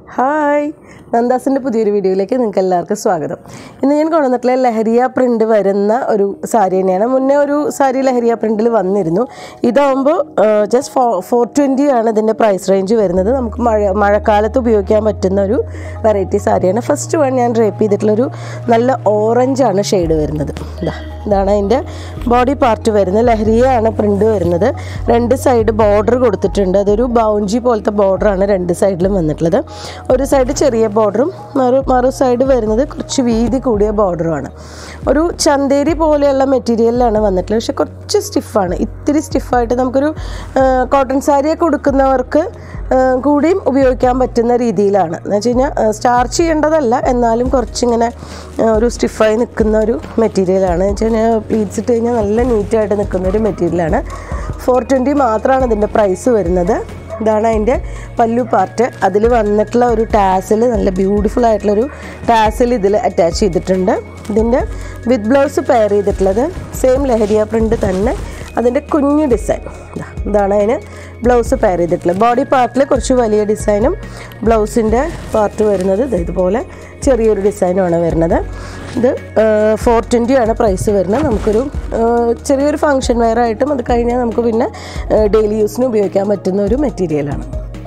hi നന്ദാസിൻ്റെ പുതിയൊരു വീഡിയോയിലേക്ക് നിങ്ങൾക്ക് എല്ലാവർക്കും സ്വാഗതം ഇന്ന് ഞാൻ കൊണ്ടുവന്നിട്ടുള്ള ലഹരിയ പ്രിൻ്റ് വരുന്ന ഒരു സാരി തന്നെയാണ് മുന്നേ ഒരു സാരി ലഹരിയ പ്രിൻറ്റിൽ വന്നിരുന്നു ഇതാകുമ്പോൾ ജസ്റ്റ് ഫോ ഫോർ ട്വൻറ്റി ആണ് ഇതിൻ്റെ പ്രൈസ് റേഞ്ച് വരുന്നത് നമുക്ക് മഴ മഴക്കാലത്ത് ഉപയോഗിക്കാൻ പറ്റുന്ന ഒരു വെറൈറ്റി സാരിയാണ് ഫസ്റ്റ് വൺ ഞാൻ ഡ്രേപ്പ് ചെയ്തിട്ടുള്ളൊരു നല്ല ഓറഞ്ചാണ് ഷെയ്ഡ് വരുന്നത് ഇതാ ഇതാണ് അതിൻ്റെ ബോഡി പാർട്ട് വരുന്നത് ലഹരിയാണ് പ്രിൻ്റ് വരുന്നത് രണ്ട് സൈഡ് ബോർഡർ കൊടുത്തിട്ടുണ്ട് അതൊരു ബൗഞ്ചി പോലത്തെ ബോർഡറാണ് രണ്ട് സൈഡിലും വന്നിട്ടുള്ളത് ഒരു സൈഡ് ചെറിയ ബോർഡറും മറു മറു സൈഡ് വരുന്നത് കുറച്ച് വീതി കൂടിയ ബോർഡറുമാണ് ഒരു ചന്തേരി പോലെയുള്ള മെറ്റീരിയലിലാണ് വന്നിട്ടുള്ളത് പക്ഷെ കുറച്ച് സ്റ്റിഫാണ് ഇത്തിരി സ്റ്റിഫായിട്ട് നമുക്കൊരു കോട്ടൺ സാരിയൊക്കെ കൊടുക്കുന്നവർക്ക് കൂടിയും ഉപയോഗിക്കാൻ പറ്റുന്ന രീതിയിലാണ് എന്ന് വെച്ച് കഴിഞ്ഞാൽ സ്റ്റാർച്ച് ചെയ്യേണ്ടതല്ല എന്നാലും കുറച്ചിങ്ങനെ ഒരു സ്റ്റിഫായി നിൽക്കുന്ന ഒരു മെറ്റീരിയലാണ് എന്ന് വെച്ച് കഴിഞ്ഞാൽ പ്ലീറ്റ്സ് ഇട്ട് കഴിഞ്ഞാൽ നല്ല നീറ്റായിട്ട് നിൽക്കുന്ന ഒരു മെറ്റീരിയലാണ് ഫോർ ട്വൻറ്റി മാത്രമാണ് ഇതിൻ്റെ പ്രൈസ് വരുന്നത് ഇതാണ് അതിൻ്റെ പല്ലു പാർട്ട് അതിൽ വന്നിട്ടുള്ള ഒരു ടാസിൽ നല്ല ബ്യൂട്ടിഫുൾ ആയിട്ടുള്ളൊരു ടാസിൽ ഇതിൽ അറ്റാച്ച് ചെയ്തിട്ടുണ്ട് ഇതിൻ്റെ വിത്ത് ബ്ലൗസ് പെയർ ചെയ്തിട്ടുള്ളത് സെയിം ലഹരിയ പ്രിൻ്റ് തന്നെ അതിൻ്റെ കുഞ്ഞു ഡിസൈൻ ഇതാണ് അതിന് ബ്ലൗസ് പെയർ ചെയ്തിട്ടുള്ളത് ബോഡി പാർട്ടിൽ കുറച്ച് വലിയ ഡിസൈനും ബ്ലൗസിൻ്റെ പാർട്ട് വരുന്നത് ഇത് ഇതുപോലെ ചെറിയൊരു ഡിസൈനുമാണ് വരുന്നത് ഇത് ഫോർ ട്വൻറ്റി ആണ് പ്രൈസ് വരുന്നത് നമുക്കൊരു ചെറിയൊരു ഫങ്ഷൻ വെയർ ആയിട്ടും അത് കഴിഞ്ഞാൽ നമുക്ക് പിന്നെ ഡെയിലി യൂസിന് ഉപയോഗിക്കാൻ പറ്റുന്ന ഒരു മെറ്റീരിയലാണ്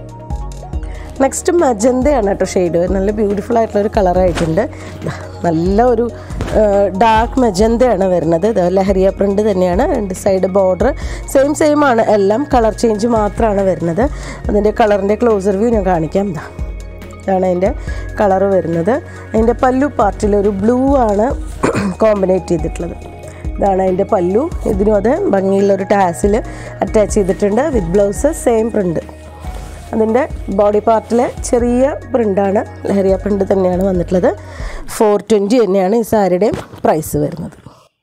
നെക്സ്റ്റ് മജന്തയാണ് കേട്ടോ ഷെയ്ഡ് നല്ല ബ്യൂട്ടിഫുൾ ആയിട്ടുള്ള ഒരു കളറായിട്ടുണ്ട് നല്ല ഒരു ഡാർക്ക് മജന്തയാണ് വരുന്നത് ഇത് ലഹരിയ പ്രിൻ്റ് തന്നെയാണ് രണ്ട് സൈഡ് ബോർഡർ സെയിം സെയിം ആണ് എല്ലാം കളർ ചേഞ്ച് മാത്രമാണ് വരുന്നത് അതിൻ്റെ കളറിൻ്റെ ക്ലോസർ വ്യൂ ഞാൻ കാണിക്കാം ഇതാ ഇതാണ് അതിൻ്റെ കളറ് വരുന്നത് അതിൻ്റെ പല്ലു പാർട്ടിൽ ഒരു ബ്ലൂ ആണ് കോമ്പിനേറ്റ് ചെയ്തിട്ടുള്ളത് ഇതാണ് അതിൻ്റെ പല്ലു ഇതിനും അത് ഭംഗിയുള്ളൊരു ടാസിൽ അറ്റാച്ച് ചെയ്തിട്ടുണ്ട് വിത്ത് ബ്ലൗസ് സെയിം പ്രിൻ്റ് അതിൻ്റെ ബോഡി പാർട്ടിൽ ചെറിയ പ്രിൻ്റാണ് ലഹരിയ പ്രിൻ്റ് തന്നെയാണ് വന്നിട്ടുള്ളത് ഫോർ ട്വൻറ്റി തന്നെയാണ് ഈ സാരിയുടെയും പ്രൈസ് വരുന്നത്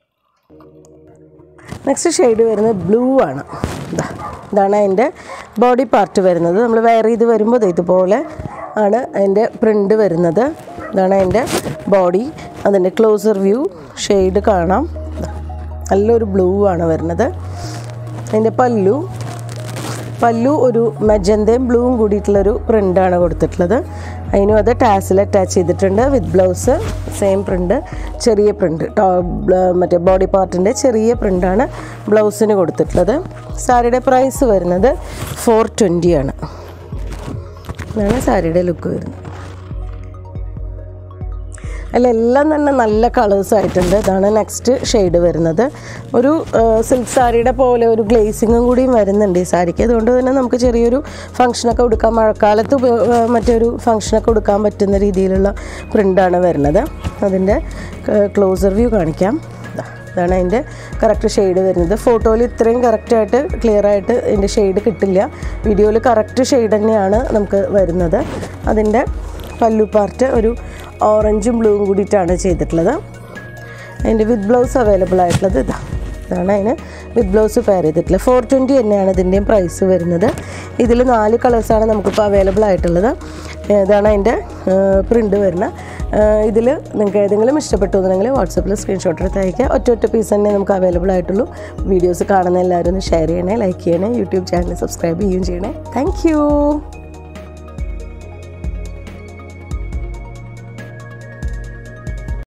നെക്സ്റ്റ് ഷെയ്ഡ് വരുന്നത് ബ്ലൂ ആണ് ഇതാ ഇതാണ് അതിൻ്റെ ബോഡി പാർട്ട് വരുന്നത് നമ്മൾ വെയർ ചെയ്ത് വരുമ്പോൾ ഇതുപോലെ ആണ് അതിൻ്റെ പ്രിൻ്റ് വരുന്നത് ഇതാണ് അതിൻ്റെ ബോഡി അതിൻ്റെ ക്ലോസർ വ്യൂ ഷെയ്ഡ് കാണാം നല്ലൊരു ബ്ലൂ ആണ് വരുന്നത് അതിൻ്റെ പല്ലു പല്ലു ഒരു മജന്തയും ബ്ലൂവും കൂടിയിട്ടുള്ളൊരു പ്രിൻ്റാണ് കൊടുത്തിട്ടുള്ളത് അതിനും അത് ടാസിൽ അറ്റാച്ച് ചെയ്തിട്ടുണ്ട് വിത്ത് ബ്ലൗസ് സെയിം പ്രിൻ്റ് ചെറിയ പ്രിൻ്റ് മറ്റേ ബോഡി പാർട്ടിൻ്റെ ചെറിയ പ്രിൻ്റാണ് ബ്ലൗസിന് കൊടുത്തിട്ടുള്ളത് സാരിയുടെ പ്രൈസ് വരുന്നത് ഫോർ ട്വൻറ്റി ആണ് ഇതാണ് സാരിയുടെ ലുക്ക് വരുന്നത് അല്ല എല്ലാം തന്നെ നല്ല കളേഴ്സ് ആയിട്ടുണ്ട് ഇതാണ് നെക്സ്റ്റ് ഷെയ്ഡ് വരുന്നത് ഒരു സിൽക്ക് സാരിയുടെ പോലെ ഒരു ഗ്ലേസിങ്ങും കൂടിയും വരുന്നുണ്ട് ഈ സാരിക്ക് അതുകൊണ്ട് തന്നെ നമുക്ക് ചെറിയൊരു ഫംഗ്ഷനൊക്കെ കൊടുക്കാൻ മഴക്കാലത്ത് മറ്റൊരു ഫംഗ്ഷനൊക്കെ കൊടുക്കാൻ പറ്റുന്ന രീതിയിലുള്ള പ്രിൻ്റാണ് വരുന്നത് അതിൻ്റെ ക്ലോസർ വ്യൂ കാണിക്കാം ഇതാണ് അതിൻ്റെ കറക്റ്റ് ഷെയ്ഡ് വരുന്നത് ഫോട്ടോയിൽ ഇത്രയും കറക്റ്റായിട്ട് ക്ലിയർ ആയിട്ട് ഇതിൻ്റെ ഷെയ്ഡ് കിട്ടില്ല വീഡിയോയിൽ കറക്റ്റ് ഷെയ്ഡ് തന്നെയാണ് നമുക്ക് വരുന്നത് അതിൻ്റെ പല്ലു പാർട്ട് ഒരു ഓറഞ്ചും ബ്ലൂവും കൂടിയിട്ടാണ് ചെയ്തിട്ടുള്ളത് അതിൻ്റെ വിത്ത് ബ്ലൗസ് അവൈലബിൾ ആയിട്ടുള്ളത് ഇതാ ഇതാണ് അതിന് വിത്ത് ബ്ലൗസ് പെയർ ചെയ്തിട്ടുള്ളത് ഫോർ ട്വൻറ്റി തന്നെയാണ് ഇതിൻ്റെയും പ്രൈസ് വരുന്നത് ഇതിൽ നാല് കളേഴ്സാണ് നമുക്കിപ്പോൾ അവൈലബിൾ ആയിട്ടുള്ളത് ഇതാണ് അതിൻ്റെ പ്രിൻ്റ് വരുന്നത് ഇതിൽ നിങ്ങൾക്ക് ഏതെങ്കിലും ഇഷ്ടപ്പെട്ടു എന്നുണ്ടെങ്കിൽ വാട്സപ്പിൽ സ്ക്രീൻഷോട്ട് എടുത്ത് അയക്കുക ഒറ്റ ഒറ്റ പീസ് തന്നെ നമുക്ക് അവൈലബിൾ ആയിട്ടുള്ളൂ വീഡിയോസ് കാണുന്ന എല്ലാവരും ഒന്ന് ഷെയർ ചെയ്യണേ ലൈക്ക് ചെയ്യണേ യൂട്യൂബ് ചാനൽ സബ്സ്ക്രൈബ് ചെയ്യുകയും ചെയ്യണേ താങ്ക്